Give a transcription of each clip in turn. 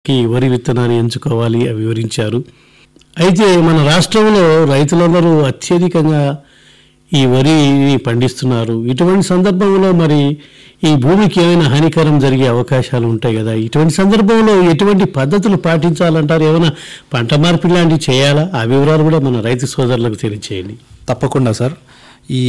కి వరి విత్తనాన్ని ఎంచుకోవాలి అవి వివరించారు అయితే మన రాష్ట్రంలో రైతులందరూ అత్యధికంగా ఈ వరిని పండిస్తున్నారు ఇటువంటి సందర్భంలో మరి ఈ భూమికి ఏమైనా హానికరం జరిగే అవకాశాలు ఉంటాయి కదా ఇటువంటి సందర్భంలో ఎటువంటి పద్ధతులు పాటించాలంటారు ఏమైనా పంట మార్పిడి లాంటివి చేయాలా ఆ వివరాలు కూడా మన రైతు సోదరులకు తెలియచేయండి తప్పకుండా సార్ ఈ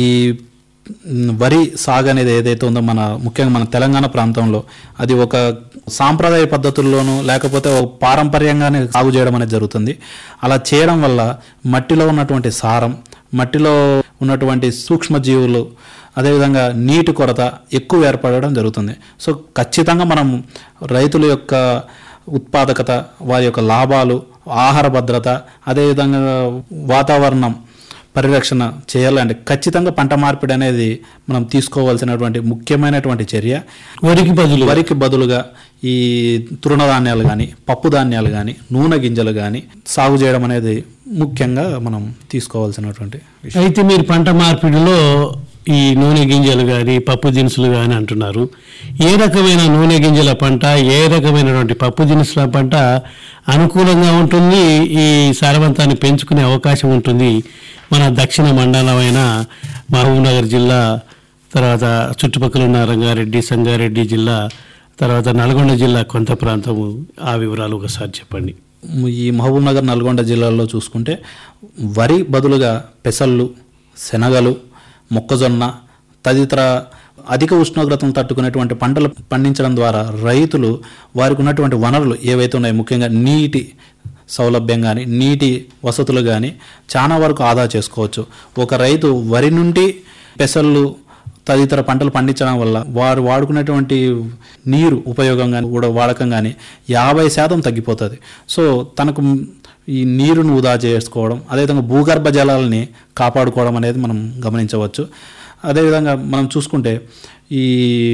మ్, వరి సాగు అనేది ఏదైతే ఉందో మన ముఖ్యంగా మన తెలంగాణ ప్రాంతంలో అది ఒక సాంప్రదాయ పద్ధతుల్లోనూ లేకపోతే ఒక పారంపర్యంగానే సాగు చేయడం అనేది జరుగుతుంది అలా చేయడం వల్ల మట్టిలో ఉన్నటువంటి సారం మట్టిలో ఉన్నటువంటి సూక్ష్మజీవులు అదేవిధంగా నీటి కొరత ఎక్కువ ఏర్పడడం జరుగుతుంది సో ఖచ్చితంగా మనం రైతుల యొక్క ఉత్పాదకత వారి యొక్క లాభాలు ఆహార భద్రత అదేవిధంగా వాతావరణం పరిరక్షణ చేయాలంటే ఖచ్చితంగా పంట మార్పిడి అనేది మనం తీసుకోవాల్సినటువంటి ముఖ్యమైనటువంటి చర్య వరికి బదులు వరికి బదులుగా ఈ తృణధాన్యాలు కానీ పప్పు ధాన్యాలు కానీ నూనె గింజలు కానీ సాగు చేయడం అనేది ముఖ్యంగా మనం తీసుకోవాల్సినటువంటి విషయం అయితే మీరు పంట మార్పిడిలో ఈ నూనె గింజలు కానీ పప్పు దినుసులు కానీ అంటున్నారు ఏ రకమైన నూనె గింజల పంట ఏ రకమైనటువంటి పప్పు దినుసుల పంట అనుకూలంగా ఉంటుంది ఈ సారవంతాన్ని పెంచుకునే అవకాశం ఉంటుంది మన దక్షిణ మండలమైన మహబూబ్నగర్ జిల్లా తర్వాత చుట్టుపక్కల ఉన్న రంగారెడ్డి సంగారెడ్డి జిల్లా తర్వాత నల్గొండ జిల్లా కొంత ప్రాంతము ఆ వివరాలు ఒకసారి చెప్పండి ఈ మహబూబ్ నగర్ నల్గొండ జిల్లాలో చూసుకుంటే వరి బదులుగా పెసళ్ళు శనగలు మొక్కజొన్న తదితర అధిక ఉష్ణోగ్రతను తట్టుకునేటువంటి పంటలు పండించడం ద్వారా రైతులు వారికి ఉన్నటువంటి వనరులు ఏవైతే ఉన్నాయో ముఖ్యంగా నీటి సౌలభ్యం కానీ నీటి వసతులు కానీ చాలా వరకు ఆదా చేసుకోవచ్చు ఒక రైతు వరి నుండి పెసళ్ళు తదితర పంటలు పండించడం వల్ల వారు వాడుకునేటువంటి నీరు ఉపయోగం కానీ కూడా వాడకం కానీ యాభై శాతం తగ్గిపోతుంది సో తనకు ఈ నీరును వృధా చేసుకోవడం అదేవిధంగా భూగర్భ జలాలని కాపాడుకోవడం అనేది మనం గమనించవచ్చు అదేవిధంగా మనం చూసుకుంటే ఈ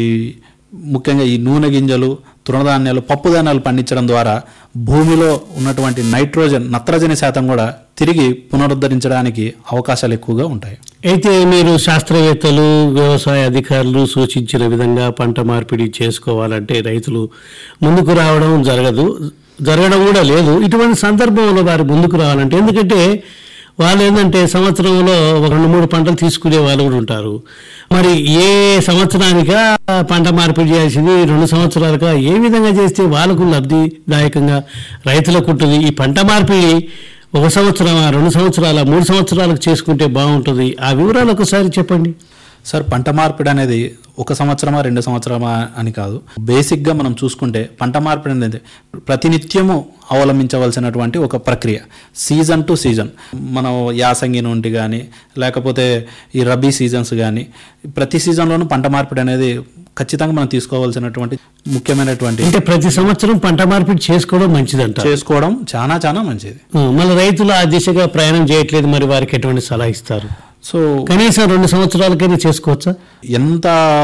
ముఖ్యంగా ఈ నూనె గింజలు తృణధాన్యాలు పప్పు ధాన్యాలు పండించడం ద్వారా భూమిలో ఉన్నటువంటి నైట్రోజన్ నత్రజని శాతం కూడా తిరిగి పునరుద్ధరించడానికి అవకాశాలు ఎక్కువగా ఉంటాయి అయితే మీరు శాస్త్రవేత్తలు వ్యవసాయ అధికారులు సూచించిన విధంగా పంట మార్పిడి చేసుకోవాలంటే రైతులు ముందుకు రావడం జరగదు జరగడం కూడా లేదు ఇటువంటి సందర్భంలో వారు ముందుకు రావాలంటే ఎందుకంటే వాళ్ళు ఏంటంటే సంవత్సరంలో ఒక రెండు మూడు పంటలు తీసుకునే వాళ్ళు కూడా ఉంటారు మరి ఏ సంవత్సరానికా పంట మార్పిడి చేయాల్సింది రెండు సంవత్సరాలుగా ఏ విధంగా చేస్తే వాళ్ళకు లబ్ధిదాయకంగా రైతులకు ఉంటుంది ఈ పంట మార్పిడి ఒక సంవత్సరమా రెండు సంవత్సరాల మూడు సంవత్సరాలకు చేసుకుంటే బాగుంటుంది ఆ వివరాలు ఒకసారి చెప్పండి సార్ పంట మార్పిడి అనేది ఒక సంవత్సరమా రెండు సంవత్సరమా అని కాదు బేసిక్గా మనం చూసుకుంటే పంట మార్పిడి అనేది ప్రతినిత్యము అవలంబించవలసినటువంటి ఒక ప్రక్రియ సీజన్ టు సీజన్ మనం యాసంగి నుండి కానీ లేకపోతే ఈ రబీ సీజన్స్ కానీ ప్రతి సీజన్లోనూ పంట మార్పిడి అనేది ఖచ్చితంగా మనం తీసుకోవాల్సినటువంటి ముఖ్యమైనటువంటి అంటే ప్రతి సంవత్సరం పంట మార్పిడి చేసుకోవడం మంచిదంట చేసుకోవడం చాలా చాలా మంచిది మన రైతులు ఆ దిశగా ప్రయాణం చేయట్లేదు మరి వారికి ఎటువంటి సలహా ఇస్తారు సో కనీసం రెండు సంవత్సరాలకైనా చేసుకోవచ్చా ఎంత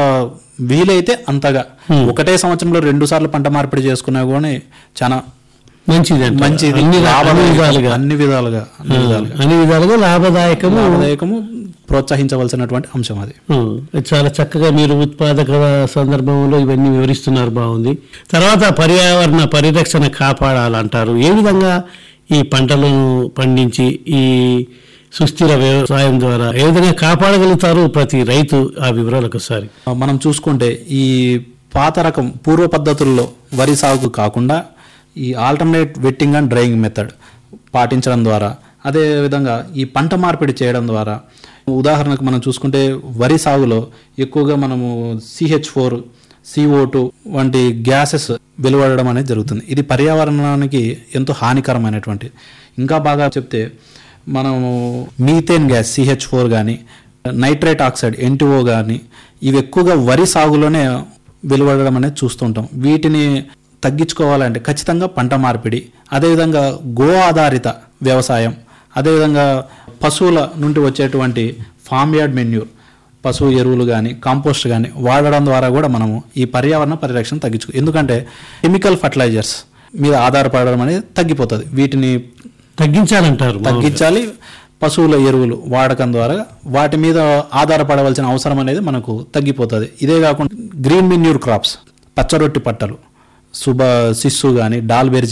వీలైతే అంతగా ఒకటే సంవత్సరంలో రెండు సార్లు పంట మార్పిడి చేసుకున్నా కూడా చాలా మంచిది మంచిది అన్ని రా- అన్ని లాభదాయకం. విధాలుగా అన్ని విధాలుగా అన్ని విధాలుగా అన్ని విధాలుగా లాభదాయకము లాభదాయకము ప్రోత్సహించవలసినటువంటి అంశం అది ఆ, చాలా చక్కగా మీరు ఉత్పాదక సందర్భంలో ఇవన్నీ వివరిస్తున్నారు బాగుంది తర్వాత పర్యావరణ పరిరక్షణ కాపాడాలంటారు ఏ విధంగా ఈ పంటలను పండించి ఈ సుస్థిర వ్యవసాయం ద్వారా ఏ విధంగా కాపాడగలుగుతారు ప్రతి రైతు ఆ వివరాలు ఒకసారి మనం చూసుకుంటే ఈ పాత రకం పూర్వ పద్ధతుల్లో వరి సాగు కాకుండా ఈ alternate wetting and drying method పాటించడం ద్వారా అదేవిధంగా ఈ పంట మార్పిడి చేయడం ద్వారా ఉదాహరణకు మనం చూసుకుంటే వరి సాగులో ఎక్కువగా మనము సిహెచ్ ఫోర్ సిఓ టూ వంటి గ్యాసెస్ వెలువడడం అనేది జరుగుతుంది ఇది పర్యావరణానికి ఎంతో హానికరమైనటువంటి ఇంకా బాగా చెప్తే మనము మీథేన్ గ్యాస్ సిహెచ్ ఫోర్ కానీ నైట్రేట్ ఆక్సైడ్ ఎన్టీఓ కానీ ఇవి ఎక్కువగా వరి సాగులోనే వెలువడడం అనేది చూస్తుంటాం వీటిని తగ్గించుకోవాలంటే ఖచ్చితంగా పంట మార్పిడి అదేవిధంగా గో ఆధారిత వ్యవసాయం అదేవిధంగా పశువుల నుండి వచ్చేటువంటి ఫామ్ యార్డ్ మెన్యూర్ పశువు ఎరువులు కానీ కాంపోస్ట్ కానీ వాడడం ద్వారా కూడా మనము ఈ పర్యావరణ పరిరక్షణ తగ్గించుకో ఎందుకంటే కెమికల్ ఫర్టిలైజర్స్ మీద ఆధారపడడం అనేది తగ్గిపోతుంది వీటిని తగ్గించాలంటారు తగ్గించాలి పశువుల ఎరువులు వాడకం ద్వారా వాటి మీద ఆధారపడవలసిన అవసరం అనేది మనకు తగ్గిపోతుంది ఇదే కాకుండా గ్రీన్ మిన్యూర్ క్రాప్స్ పచ్చరొట్టి పట్టలు శుభ శిస్సు కానీ డాల్బెర్జీ